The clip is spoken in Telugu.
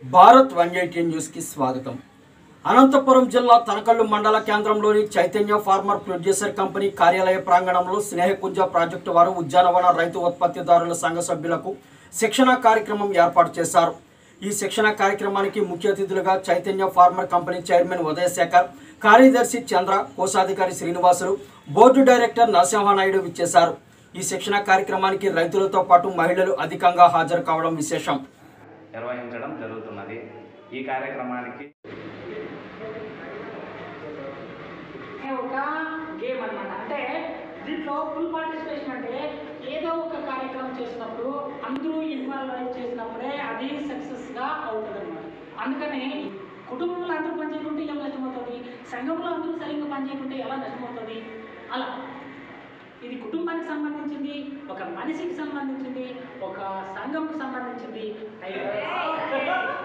భారత్ వన్ ఎయిటీ న్యూస్కి స్వాగతం అనంతపురం జిల్లా తనకల్లు మండల కేంద్రంలోని చైతన్య ఫార్మర్ ప్రొడ్యూసర్ కంపెనీ కార్యాలయ ప్రాంగణంలో స్నేహకుంజ ప్రాజెక్టు వారు ఉద్యానవన రైతు ఉత్పత్తిదారుల సంఘ సభ్యులకు శిక్షణ కార్యక్రమం ఏర్పాటు చేశారు ఈ శిక్షణ కార్యక్రమానికి ముఖ్య అతిథులుగా Chaitanya farmer company chairman Udayasekhar కార్యదర్శి చంద్ర కోశాధికారి శ్రీనివాసులు బోర్డు డైరెక్టర్ నరసింహనాయుడు విచ్చేశారు ఈ శిక్షణ కార్యక్రమానికి రైతులతో పాటు మహిళలు అధికంగా హాజరు కావడం విశేషం నిర్వహించడం జరుగుతున్నది ఈ కార్యక్రమానికి ఒక గేమ్ అన్నమాట అంటే దీంట్లో ఫుల్ పార్టిసిపేషన్ అంటే ఏదో ఒక కార్యక్రమం చేసినప్పుడు అందరూ ఇన్వాల్వ్ అయి చేసినప్పుడే అది సక్సెస్గా అవుతుంది అనమాట అందుకని కుటుంబంలో అందరూ పనిచేయకుంటే ఏం నష్టమవుతుంది సంఘంలో అందరూ సరిగ్గా పనిచేయకుంటే ఎలా నష్టమవుతుంది అలా ఇది కుటుంబానికి సంబంధించింది ఒక మనిషికి సంబంధించింది ఒక సంఘంకు సంబంధించింది అయితే